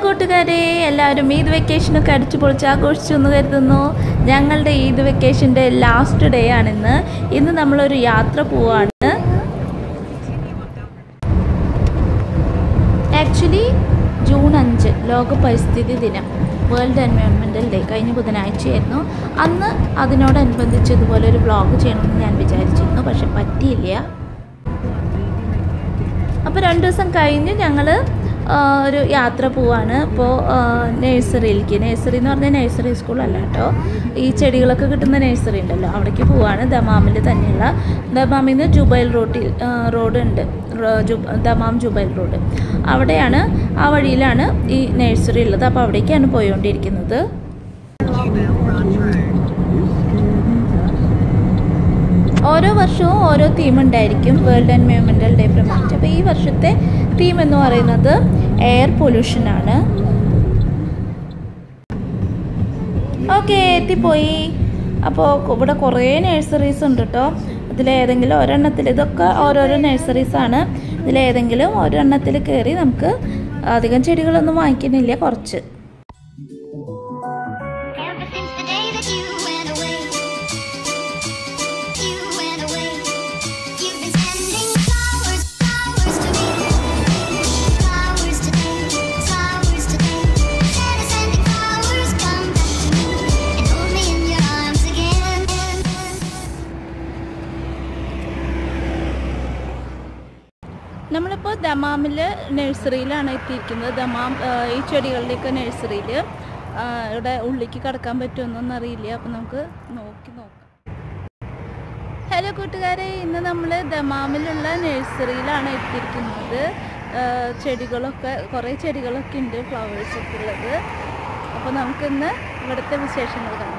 കൂട്ടുകാരെ എല്ലാവരും ഈദ് വെക്കേഷനൊക്കെ അടിച്ചു പൊളിച്ച് ആഘോഷിച്ചു എന്ന് കരുതുന്നു ഞങ്ങളുടെ ഈദ് വെക്കേഷൻ്റെ ലാസ്റ്റ് ഡേ ആണിന്ന് ഇന്ന് നമ്മളൊരു യാത്ര പോവാണ് ആക്ച്വലി ജൂൺ അഞ്ച് ലോക പരിസ്ഥിതി ദിനം വേൾഡ് എൻവയോൺമെൻറ്റൽ ഡേ കഴിഞ്ഞ ബുധനാഴ്ചയായിരുന്നു അന്ന് അതിനോടനുബന്ധിച്ച് ഇതുപോലെ ഒരു വ്ളോഗ് ചെയ്യണമെന്ന് ഞാൻ വിചാരിച്ചിരുന്നു പക്ഷെ പറ്റിയില്ല അപ്പോൾ രണ്ട് ദിവസം കഴിഞ്ഞ് ഞങ്ങൾ ഒരു യാത്ര പോവാണ് ഇപ്പോൾ നഴ്സറിയിലേക്ക് നഴ്സറി എന്ന് പറഞ്ഞാൽ നഴ്സറി സ്കൂളല്ല കേട്ടോ ഈ ചെടികളൊക്കെ കിട്ടുന്ന നഴ്സറി ഉണ്ടല്ലോ അവിടേക്ക് പോവാണ് ദമാമിൽ തന്നെയുള്ള ദമാമിൽ നിന്ന് ജുബൈൽ റോഡിൽ റോഡ് ഉണ്ട് റോ- ജു- ദമാം ജുബൈൽ റോഡ് അവിടെയാണ് ആ വഴിയിലാണ് ഈ നഴ്സറി ഉള്ളത് അപ്പോൾ അവിടേക്കാണ് പോയിക്കൊണ്ടിരിക്കുന്നത് ഓരോ വർഷവും ഓരോ തീം ഉണ്ടായിരിക്കും വേൾഡ് എൻവയോൺമെൻറ്റൽ ഡേ പ്രമാണിച്ച് അപ്പോൾ ഈ വർഷത്തെ തീം എന്ന് പറയുന്നത് എയർ പൊല്യൂഷൻ ആണ് ഓക്കെ എത്തിപ്പോയി അപ്പോൾ ഇവിടെ കുറേ നഴ്സറീസ് ഉണ്ട് കേട്ടോ ഇതിലേതെങ്കിലും ഒരെണ്ണത്തിൽ ഇതൊക്കെ ഓരോരോ നഴ്സറീസ് ആണ് ഇതിലേതെങ്കിലും ഒരെണ്ണത്തിൽ കയറി നമുക്ക് അധികം ചെടികളൊന്നും വാങ്ങിക്കുന്നില്ല കുറച്ച് Ever since the day that you went away, you went away. You've been sending flowers, flowers to me, flowers today, flowers today. Instead of sending flowers, come back to me and hold me in your arms again. നമ്മളിപ്പോൾ ദമാമിൽ നഴ്സറിയിലാണ് എത്തിയിരിക്കുന്നത് Dammam ആ, ഈ ചെടികളുടെയൊക്കെ നഴ്സറിയിൽ ഇവിടെ ഉള്ളിലേക്ക് കടക്കാൻ പറ്റുമെന്നൊന്നും അറിയില്ല അപ്പം നമുക്ക് നോക്കി നോക്കാം ഹലോ കൂട്ടുകാരെ ഇന്ന് നമ്മൾ ദമാമിലുള്ള നഴ്സറിയിലാണ് എത്തിയിരിക്കുന്നത് ആ, ചെടികളൊക്കെ കുറേ ചെടികളൊക്കെ ഉണ്ട് ഫ്ലവേഴ്സൊക്കെ ഉള്ളത് അപ്പോൾ നമുക്കിന്ന് ഇവിടുത്തെ വിശേഷങ്ങൾ കാണാം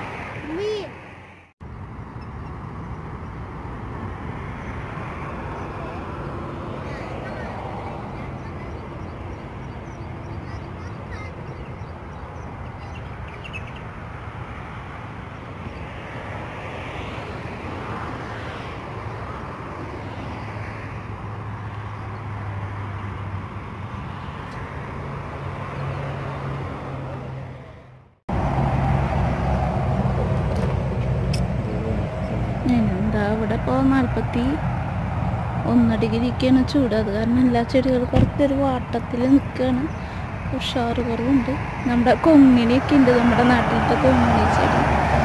എന്താ ഇവിടെ ഇപ്പോൾ നാൽപ്പത്തി ഒന്ന് ഡിഗ്രിക്കാണ് ചൂട് അത് കാരണം എല്ലാ ചെടികളും കുറച്ചൊരു വാട്ടത്തിൽ നിൽക്കുകയാണ് ഉഷാറ് കുറവുണ്ട് നമ്മുടെ കൊങ്ങിണിയൊക്കെ ഉണ്ട് നമ്മുടെ നാട്ടിലത്തെ കൊങ്ങിണി ചെടി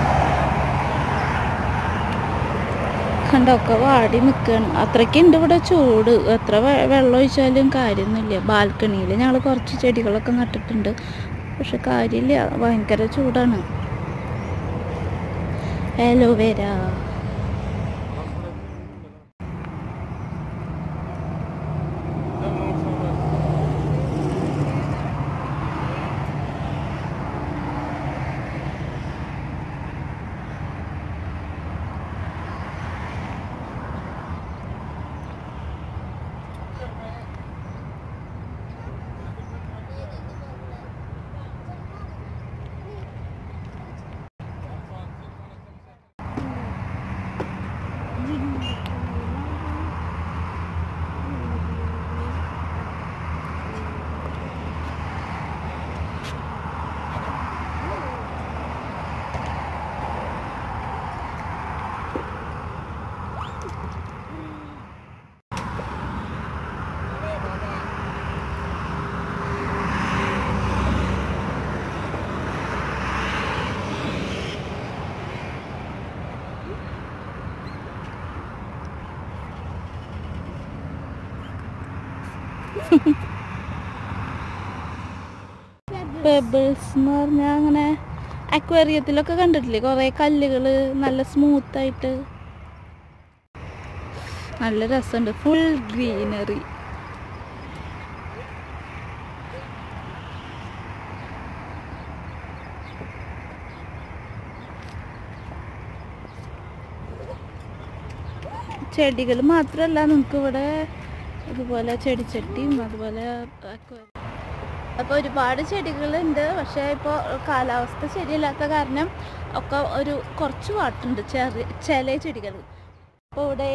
കണ്ടൊക്കെ വാടി നിൽക്കുകയാണ് അത്രയ്ക്കുണ്ട് ഇവിടെ ചൂട് എത്ര വെ- വെള്ളം ഒഴിച്ചാലും കാര്യമൊന്നുമില്ല ബാൽക്കണിയിൽ ഞങ്ങൾ കുറച്ച് ചെടികളൊക്കെ നട്ടിട്ടുണ്ട് പക്ഷെ കാര്യമില്ല ഭയങ്കര ചൂടാണ് അലോവേര പെബിൾസ് എന്ന് പറഞ്ഞാൽ അങ്ങനെ അക്വേറിയത്തിലൊക്കെ കണ്ടിട്ടില്ലേ കുറേ കല്ലുകൾ നല്ല സ്മൂത്തായിട്ട് നല്ല രസമുണ്ട് ഫുൾ ഗ്രീനറി ചെടികൾ മാത്രമല്ല നമുക്ക് ഇവിടെ ഇതുപോലെ ചെടിച്ചട്ടിയും അതുപോലെ aquarium. അപ്പോൾ ഒരുപാട് ചെടികളുണ്ട് പക്ഷേ ഇപ്പോൾ കാലാവസ്ഥ ശരിയല്ലാത്ത കാരണം ഒക്കെ ഒരു കുറച്ച് വാട്ടുണ്ട് ചെറിയ ചില ചെടികൾ അപ്പോൾ ഇവിടെ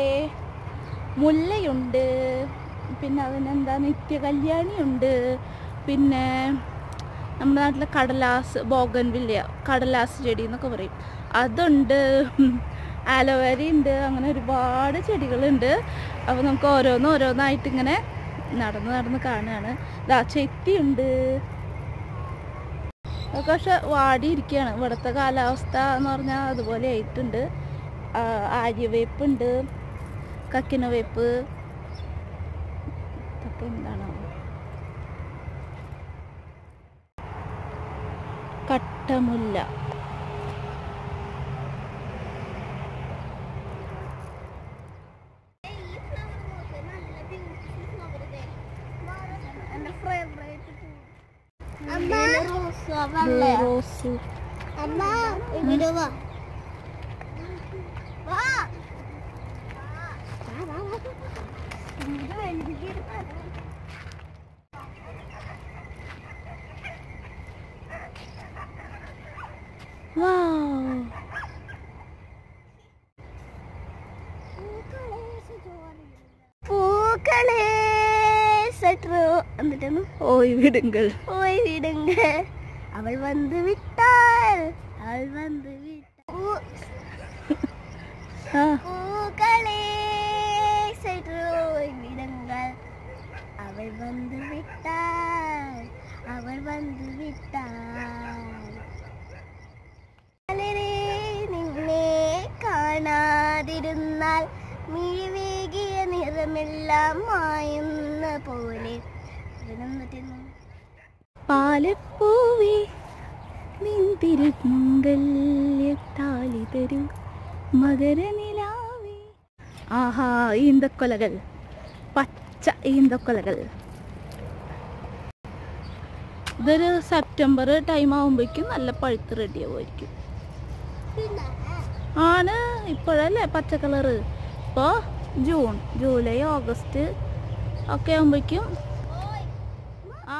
മുല്ലയുണ്ട് പിന്നെ അതിനെന്താ നിത്യകല്യാണിയുണ്ട് പിന്നെ നമ്മുടെ നാട്ടിലെ കടലാസ് ബോഗൻ വില്യ കടലാസ് ചെടി എന്നൊക്കെ പറയും അതുണ്ട് ആലോവേര ഉണ്ട് അങ്ങനെ ഒരുപാട് ചെടികളുണ്ട് അപ്പോൾ നമുക്ക് ഓരോന്ന് ഓരോന്നായിട്ട് ഇങ്ങനെ നടന്ന് നടന്ന് കാണുകയാണ് ഇതാ ചെത്തിയുണ്ട് അതൊക്കെ പക്ഷെ വാടിയിരിക്കുകയാണ് ഇവിടുത്തെ കാലാവസ്ഥ എന്ന് പറഞ്ഞാൽ അതുപോലെ ആയിട്ടുണ്ട് ആ, ആര്യവേപ്പുണ്ട് കക്കിന വേപ്പ് ഇതൊക്കെ എന്താണ് കട്ടമുല്ല ഇത് റോസ് അമ്മ ഇവിടെ വാ വാ വാവ് പൂക്കളെ സറ്റോ എന്നിട്ടൊന്ന് ഓയ് വിടുങ്കൾ പോയി വിടുങ്ക അവൾ വന്ന് വിട്ടാൽ അവൾ വന്ന് വിട്ടാൽ ആ പൂക്കളെ സറ്റോ വിടുങ്കൾ അവൾ വന്ന് വിട്ടാൽ അവൾ വന്ന് വിട്ടാൽ വളരെ നിന്നെ കാണാതിരുന്നാൽ മിഴിവേകിയ നിറമെല്ലാം മായുന്ന പോലെ അതിനെന്നിട്ടിരുന്നു പാലപ്പൂവേ നിന്തിരുമംഗല്യത്താലി തരൂ മകരനിലാവേ ആഹാ ഈന്തക്കൊലകൾ പച്ച ഈന്തക്കൊലകൾ ഇതൊരു സെപ്റ്റംബർ ടൈം ആകുമ്പോഴേക്കും നല്ല പഴുത്ത് റെഡി ആവുമായിരിക്കും ആണ് ഇപ്പോഴല്ലേ പച്ച കളറ് ഇപ്പോൾ ജൂൺ ജൂലൈ ഓഗസ്റ്റ് ഒക്കെ ആകുമ്പോഴേക്കും ആ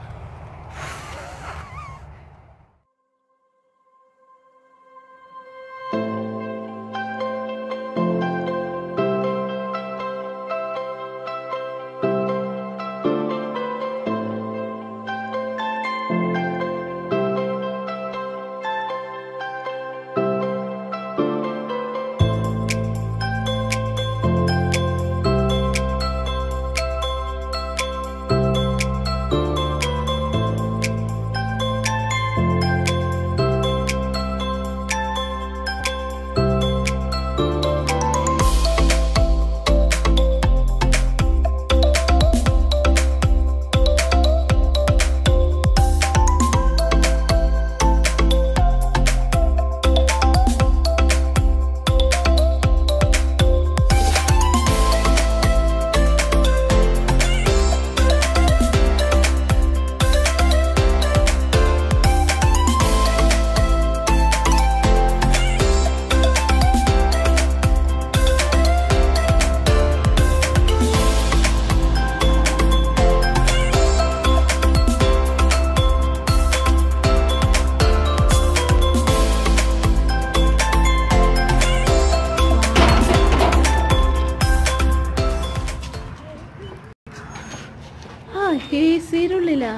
ആ എ സിയിലുള്ളിലാ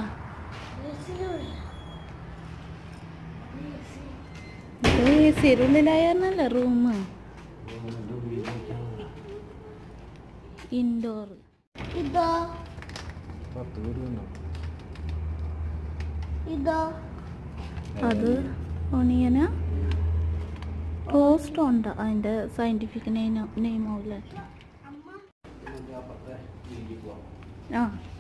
എ സിയിലുള്ളിലായിരുന്നല്ല റൂം ഇൻഡോർ ഇതോ ഇതോ അത് ഒണിയന ടോസ്റ്റ് ഉണ്ട് അതിൻ്റെ സയൻറ്റിഫിക് നെയിം നെയിം ആവില്ല ആ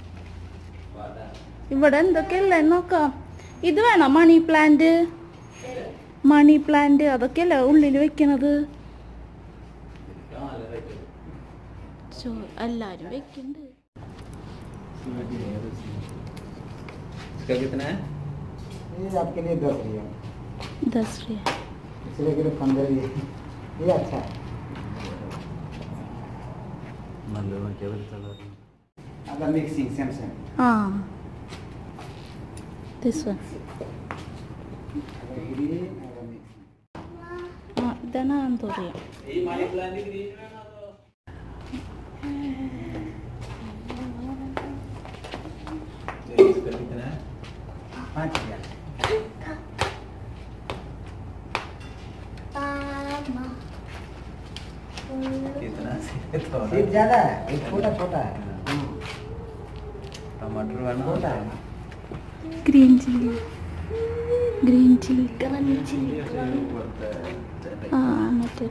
ഇവിടെ എന്തൊക്കെയല്ലേ നോക്കാം ഇത് വേണം മണി പ്ലാന്റ് മണി പ്ലാന്റ് അതൊക്കെയല്ലേ ഉള്ളിൽ വെക്കണത് ചോ എല്ലാരും വെക്കുന്നുണ്ട് इसका कितना है ये आपके लिए दस रिया दस रिया इसलिए के लिए पंद्रह रिया ये अच्छा है मतलब मैं केवल चला अगर मिक्सिंग सेम सेम ആ ദിസ് വൺ अगर ग्रीन अगर मिक्सिंग ആ ഇതാണ് ആന്തോറിയ ये मनी प्लांट की ग्रीन में ना तो इसका कितना है पाँच रिया सीड ज्यादा है ये छोटा छोटा है टमाटर വേണം छोटा है ഗ്രീൻ ചില്ലി ഗ്രീൻ ചില്ലി ആ മറ്റേ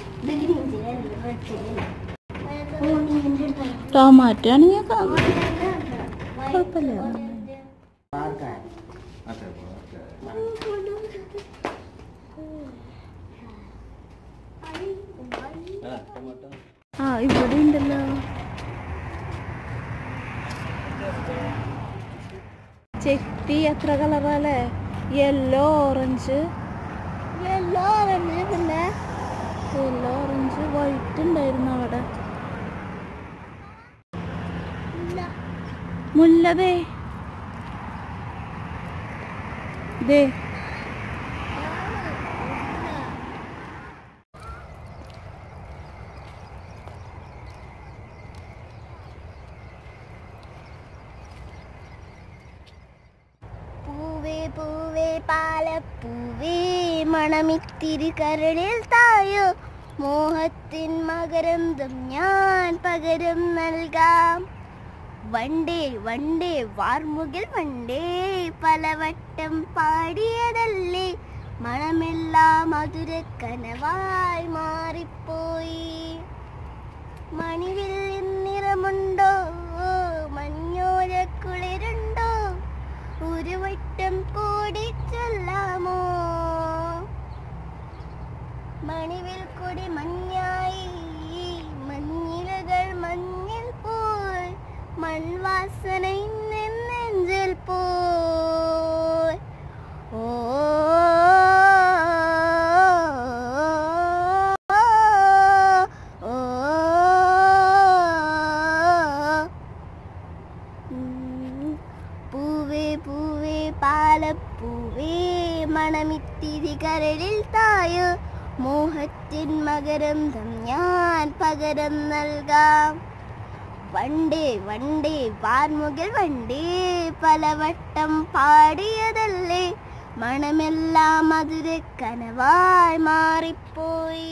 ടൊമാറ്റോ ആണെങ്കിൽ കുഴപ്പമില്ല बाहर का है अच्छा टमाटर ആ ഇവിടെ ഉണ്ടല്ലോ ചെത്തി എത്ര കളറല്ലേ യെല്ലോ ഓറഞ്ച് യെല്ലോ ഓറഞ്ച് പിന്നെ യെല്ലോ ഓറഞ്ച് വൈറ്റ് ഉണ്ടായിരുന്നു അവിടെ മുല്ലതേ ദേ പൂവേ പൂവേ പാലപ്പൂവേ മണമിത്തിരി കരളിൽ തായോ മോഹത്തിൻ മകരന്തം ഞാൻ പകരം നൽകാം വണ്ടേ വണ്ടേ വാർമുകിൽ വണ്ടേ പലവട്ടം പാടിയതല്ലേ മണമെല്ലാം മധുര കനവായി മാറിപ്പോയി മണിവിൽ നിറമുണ്ടോ മഞ്ഞോര കുളിരുണ്ടോ ഒരു വട്ടം കൂടി ചൊല്ലാമോ മണിവിൽ കൂടി മഞ്ഞായി മഞ്ഞിലകൾ മഞ്ഞിൽ പോയി മൺവാസന ഇന്ന് നെഞ്ചിൽ പോയി ഓ ഓ ഉം. പൂവേ പൂവേ പാലപ്പൂവേ മണമിത്തിരി കരളിൽ തായോ മോഹത്തിൻ മകരന്തം ഞാൻ പകരം നൽകാം വണ്ടേ വണ്ടേ വാർമുകിൽ വണ്ടേ പലവട്ടം പാടിയതല്ലേ മണമെല്ലാം മധുര കനവായി മാറിപ്പോയി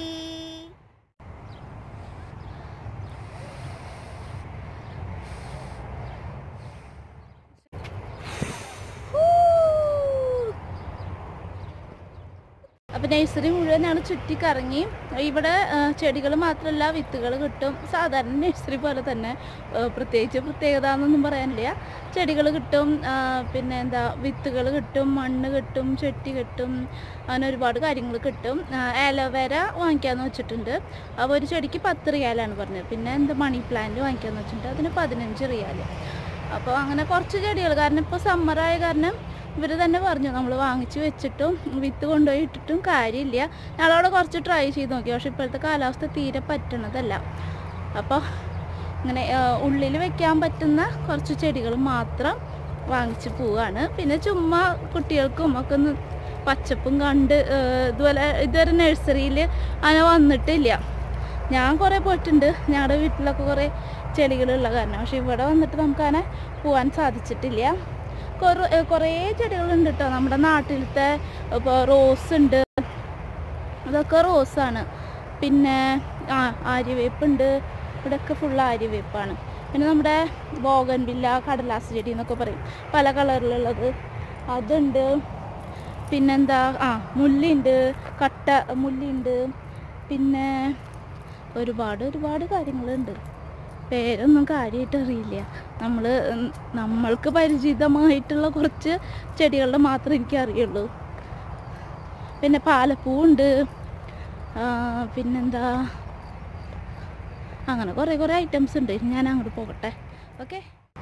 അപ്പം നഴ്സറി മുഴുവനാണ് ചുറ്റിക്കറങ്ങി ഇവിടെ ചെടികൾ മാത്രമല്ല വിത്തുകൾ കിട്ടും സാധാരണ നഴ്സറി പോലെ തന്നെ ആ, പ്രത്യേകിച്ച് പ്രത്യേകത എന്നൊന്നും പറയാനില്ല ചെടികൾ കിട്ടും ആ, പിന്നെ എന്താ വിത്തുകൾ കിട്ടും മണ്ണ് കിട്ടും ചെട്ടി കിട്ടും അങ്ങനെ ഒരുപാട് കാര്യങ്ങൾ കിട്ടും ആലോവേര വാങ്ങിക്കാന്ന് വെച്ചിട്ടുണ്ട് അപ്പോൾ ഒരു ചെടിക്ക് പത്ത് റിയാലാണ് പറഞ്ഞത് പിന്നെ എന്താ മണി പ്ലാന്റ് വാങ്ങിക്കാന്ന് വെച്ചിട്ടുണ്ട് അതിന് പതിനഞ്ച് റിയാൽ അപ്പോൾ അങ്ങനെ കുറച്ച് ചെടികൾ കാരണം ഇപ്പോൾ സമ്മറായ കാരണം ഇവർ തന്നെ പറഞ്ഞു നമ്മൾ വാങ്ങിച്ച് വെച്ചിട്ടും വിത്ത് കൊണ്ടുപോയി ഇട്ടിട്ടും കാര്യമില്ല ഞങ്ങളവിടെ കുറച്ച് ട്രൈ ചെയ്ത് നോക്കി പക്ഷെ ഇപ്പോഴത്തെ കാലാവസ്ഥ തീരെ പറ്റണതല്ല അപ്പോൾ ഇങ്ങനെ ഉള്ളിൽ വെക്കാൻ പറ്റുന്ന കുറച്ച് ചെടികൾ മാത്രം വാങ്ങിച്ച് പോവാണ് പിന്നെ ചുമ്മാ കുട്ടികൾക്കും ഒക്കെ ഒന്ന് പച്ചപ്പും കണ്ട് ആ, ഇതുപോലെ ഇതുവരെ നഴ്സറിയിൽ അങ്ങനെ വന്നിട്ടില്ല ഞാൻ കുറേ പോയിട്ടുണ്ട് ഞങ്ങളുടെ വീട്ടിലൊക്കെ കുറേ ചെടികളുള്ള കാരണം പക്ഷെ ഇവിടെ വന്നിട്ട് നമുക്കങ്ങനെ പോകാൻ സാധിച്ചിട്ടില്ല കുറേ കുറേ ചെടികളുണ്ട് കേട്ടോ നമ്മുടെ നാട്ടിലത്തെ ഇപ്പോൾ റോസ് ഉണ്ട് അതൊക്കെ റോസാണ് പിന്നെ ആ ആര്യവേപ്പുണ്ട് ഇവിടെയൊക്കെ ഫുൾ ആര്യവേപ്പാണ് പിന്നെ നമ്മുടെ ബോഗൻവില്ല കടലാസ് ചെടി എന്നൊക്കെ പറയും പല കളറിലുള്ളത് അതുണ്ട് പിന്നെന്താ ആ മുല്ലുണ്ട് കട്ട മുല്ലുണ്ട് പിന്നെ ഒരുപാട് ഒരുപാട് കാര്യങ്ങളുണ്ട് പേരൊന്നും കാര്യമായിട്ട് അറിയില്ല നമ്മൾ നമ്മൾക്ക് പരിചിതമായിട്ടുള്ള കുറച്ച് ചെടികളുടെ മാത്രമേ എനിക്ക് അറിയുള്ളൂ പിന്നെ പാലപ്പൂവുണ്ട് ആ, പിന്നെന്താ അങ്ങനെ കുറേ കുറേ ഐറ്റംസ് ഉണ്ട് ഞാൻ അങ്ങോട്ട് പോകട്ടെ ഓക്കെ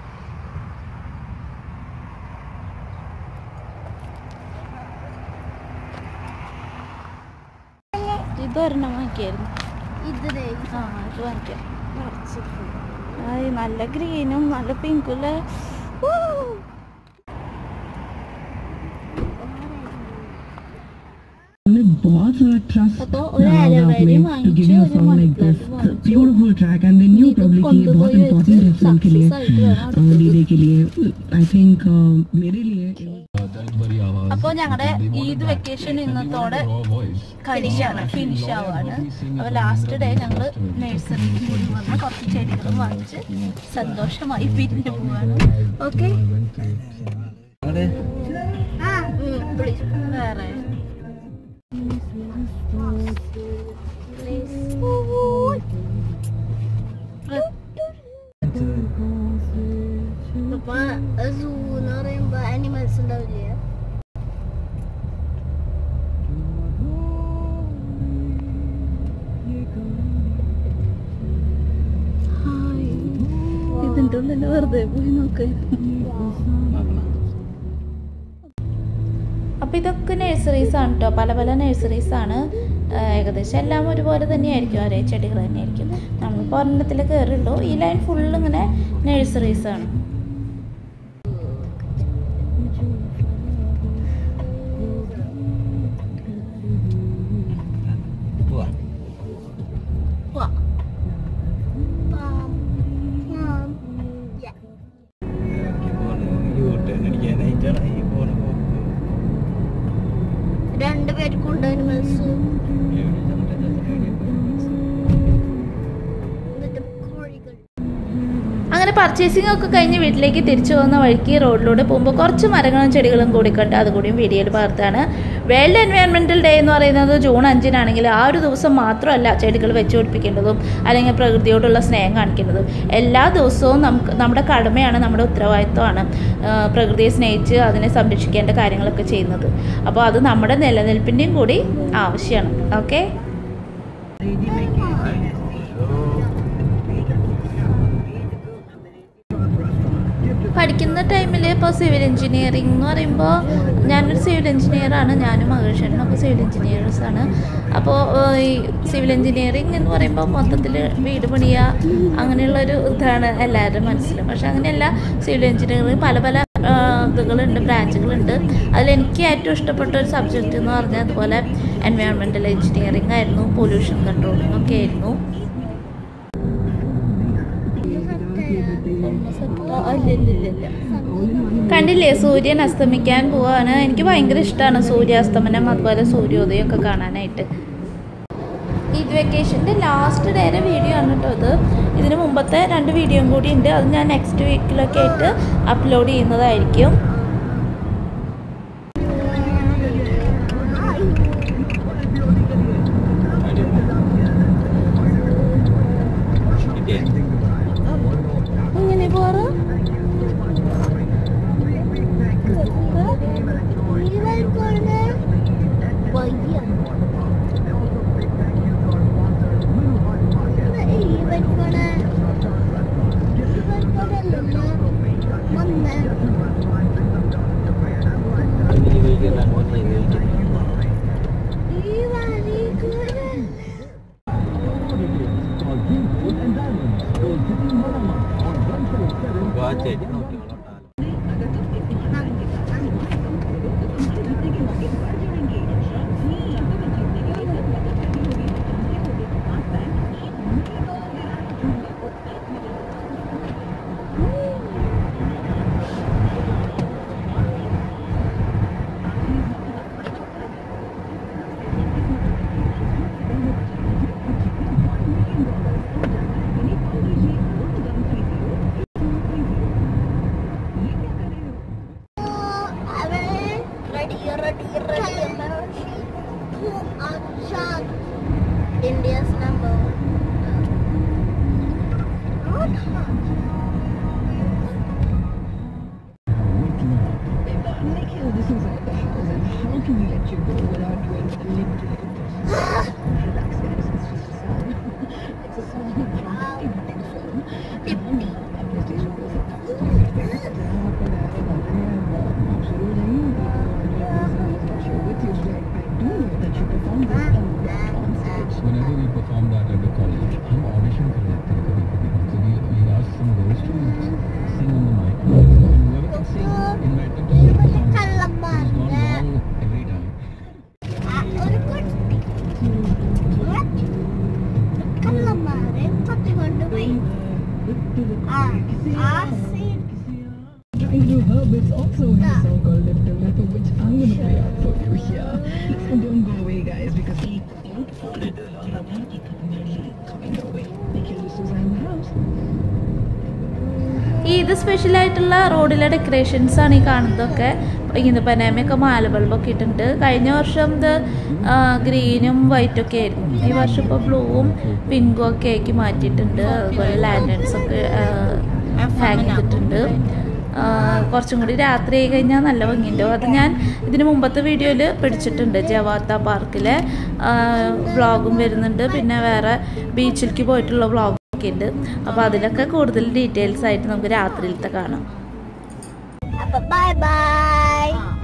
ഇതൊരെണ്ണം വാങ്ങിക്കായിരുന്നു ഇതിലേ ആ ഇത് വാങ്ങിക്കാം ആയി നല്ല ഗ്രീനും നല്ല പിങ്കും അല്ലേ हमने बहुत सारा trust അപ്പോൾ ഒരു uh, അലവേരയും आपने to give വാങ്ങിച്ചു you a ഒരു song മണി like this. പ്ലാന്റ് വാങ്ങിച്ചു Beautiful track and then you ഇത് probably कि ये बहुत കൊണ്ടുപോയി important है വെച്ച് फिल्म के लिए success ആയിട്ട് വേണം uh, അടുത്തത്. डीडे के लिए आई थिंक मेरे लिए it was അപ്പോൾ ഞങ്ങളുടെ ഈദ് വെക്കേഷൻ ഇന്നത്തോടെ കഴിയാണ് ഫിനിഷ് ആവാണ് അപ്പോൾ ലാസ്റ്റ് ഡേ ഞങ്ങൾ നഴ്സറിയിൽ കൂടി വന്ന് കുറച്ച് ചെടികൾ വാങ്ങിച്ച് സന്തോഷമായി പിരിഞ്ഞു പോവാണ് ഓക്കെ വേറെ അപ്പൊ സൂ എന്ന് പറയുമ്പോ അനിമൽസ് ഉണ്ടാവില്ലേ ഇതിൻ്റെ ഉള്ളിൽ വെറുതെ പോയി നോക്ക് അപ്പോൾ ഇതൊക്കെ നഴ്സറീസ് ആണ് കേട്ടോ പല പല നഴ്സറീസ് ആണ് ആ, ഏകദേശം എല്ലാം ഒരുപോലെ തന്നെയായിരിക്കും ഒരേ ചെടികൾ തന്നെയായിരിക്കും നമ്മളിപ്പോൾ ഒരെണ്ണത്തിൽ കയറുള്ളൂ ഈ ലൈൻ ഫുള്ള് ഇങ്ങനെ നഴ്സറീസ് ആണ് പോവാ വാ. യൂട്ടേൺ ഈ പോണ പോക്ക് രണ്ടുപേർക്കും ഉണ്ട് അനിമൽസ് എന്നിട്ട് കോഴികൾ അങ്ങനെ പർച്ചേസിംഗ് ഒക്കെ കഴിഞ്ഞ് വീട്ടിലേക്ക് തിരിച്ചു പോകുന്ന വഴിക്ക് റോഡിലൂടെ പോകുമ്പോൾ കുറച്ച് മരങ്ങളും ചെടികളും കൂടി കണ്ട് അതുകൂടിയും വീഡിയോയിൽ പകർത്താണ് വേൾഡ് എൻവയോൺമെൻറ്റൽ ഡേ എന്ന് പറയുന്നത് ജൂൺ അഞ്ചിനാണെങ്കിൽ ആ ഒരു ദിവസം മാത്രമല്ല ചെടികൾ വെച്ച് പിടിപ്പിക്കേണ്ടതും അല്ലെങ്കിൽ പ്രകൃതിയോടുള്ള സ്നേഹം കാണിക്കേണ്ടതും എല്ലാ ദിവസവും നമുക്ക് നമ്മുടെ കടമയാണ് നമ്മുടെ ഉത്തരവാദിത്വമാണ് ആ, പ്രകൃതിയെ സ്നേഹിച്ച് അതിനെ സംരക്ഷിക്കേണ്ട കാര്യങ്ങളൊക്കെ ചെയ്യുന്നത് അപ്പോൾ അത് നമ്മുടെ നിലനിൽപ്പിൻ്റെയും കൂടി ആവശ്യമാണ് ഓക്കെ പഠിക്കുന്ന ടൈമിൽ ഇപ്പോൾ സിവിൽ എഞ്ചിനീയറിംഗ് എന്ന് പറയുമ്പോൾ ഞാനൊരു സിവിൽ എഞ്ചിനീയറാണ് ഞാനും മഹേഷനും ഒക്കെ സിവിൽ എഞ്ചിനീയേഴ്സ് ആണ് അപ്പോൾ ഈ സിവിൽ എഞ്ചിനീയറിംഗ് എന്ന് പറയുമ്പോൾ മൊത്തത്തിൽ വീട് പണിയുക അങ്ങനെയുള്ളൊരു ഇതാണ് എല്ലാവരുടെയും മനസ്സിൽ പക്ഷെ അങ്ങനെയല്ല സിവിൽ എഞ്ചിനീയറിംഗ് പല പല ആ, ഇതുകളുണ്ട് ബ്രാഞ്ചുകളുണ്ട് അതിൽ എനിക്ക് ഏറ്റവും ഇഷ്ടപ്പെട്ട ഒരു സബ്ജക്റ്റ് എന്ന് പറഞ്ഞാൽ അതുപോലെ എൻവയോൺമെൻറ്റൽ എഞ്ചിനീയറിംഗ് ആയിരുന്നു പൊല്യൂഷൻ കൺട്രോളിംഗ് ഒക്കെ ആയിരുന്നു കണ്ടില്ലേ സൂര്യൻ അസ്തമിക്കാൻ പോവാണ് എനിക്ക് ഭയങ്കര ഇഷ്ടമാണ് സൂര്യാസ്തമനം അതുപോലെ സൂര്യോദയം ഒക്കെ കാണാനായിട്ട് ഈദ് വെക്കേഷൻ്റെ ലാസ്റ്റ് ഡേയുടെ വീഡിയോ ആണ് കേട്ടോ ഇത് ഇതിന് മുമ്പത്തെ രണ്ട് വീഡിയോയും കൂടി ഉണ്ട് അത് ഞാൻ നെക്സ്റ്റ് വീക്കിലൊക്കെ ആയിട്ട് അപ്ലോഡ് ചെയ്യുന്നതായിരിക്കും ഇങ്ങനെ പോറ് ഇവർക്കാണ് വയ്യ ഇവർക്കാണ് ഇവർക്കാണല്ലോ വന്ന് ഈ വരികളല്ല ചെടി നോക്കിക്കോളാം India's number one. Nikhil, this is like the house, and how can we let you go without doing a little Relax, guys. It's just a song. it's a song from the film. Tippy. PlayStation goes up downstairs. जहाँ पर आए गाते हैं आप शुरू नहीं show with you, but I do know that you performed this a lot on stage. whenever we perform that at the college, हम audition कर लेते हैं कभी कभी so we, we ask some girls to sing on the mic and whoever can sing invite them to sing the song. It has gone wrong every time. ഒരു കുട്ടി കള്ളന്മാരെ തട്ടിക്കൊണ്ടുപോയി ആ ആ scene Into Herb, it's also a song called Live to Live. Special ആയിട്ടുള്ള റോഡിലെ decorations ആണ് ഈ കാണുന്നതൊക്കെ ഇങ്ങനെ പനാമയൊക്കെ മാല ബൾബൊക്കെ ഇട്ടിട്ടുണ്ട് കഴിഞ്ഞ വർഷം ഇത് ഗ്രീനും വൈറ്റും ഒക്കെ ആയിരുന്നു ഈ വർഷം ഇപ്പോൾ ബ്ലൂവും പിങ്കും ഒക്കെ ആക്കി മാറ്റിയിട്ടുണ്ട് അതുപോലെ ലാൻഡേൺസ് ഒക്കെ ഹാങ് ചെയ്തിട്ടുണ്ട് ആ, കുറച്ചും കൂടി രാത്രി ആയി കഴിഞ്ഞാൽ നല്ല ഭംഗിയുണ്ടാവും അത് ഞാൻ ഇതിന് മുമ്പത്തെ വീഡിയോയിൽ പിടിച്ചിട്ടുണ്ട് ജവാത്ത പാർക്കിലെ വ്ളോഗും വരുന്നുണ്ട് പിന്നെ വേറെ ബീച്ചിലേക്ക് പോയിട്ടുള്ള വ്ളോഗൊക്കെ ഉണ്ട് അപ്പോൾ അതിലൊക്കെ കൂടുതൽ ഡീറ്റെയിൽസ് ആയിട്ട് നമുക്ക് രാത്രിയിലത്തെ കാണാം അപ്പൊ ബൈ ബൈ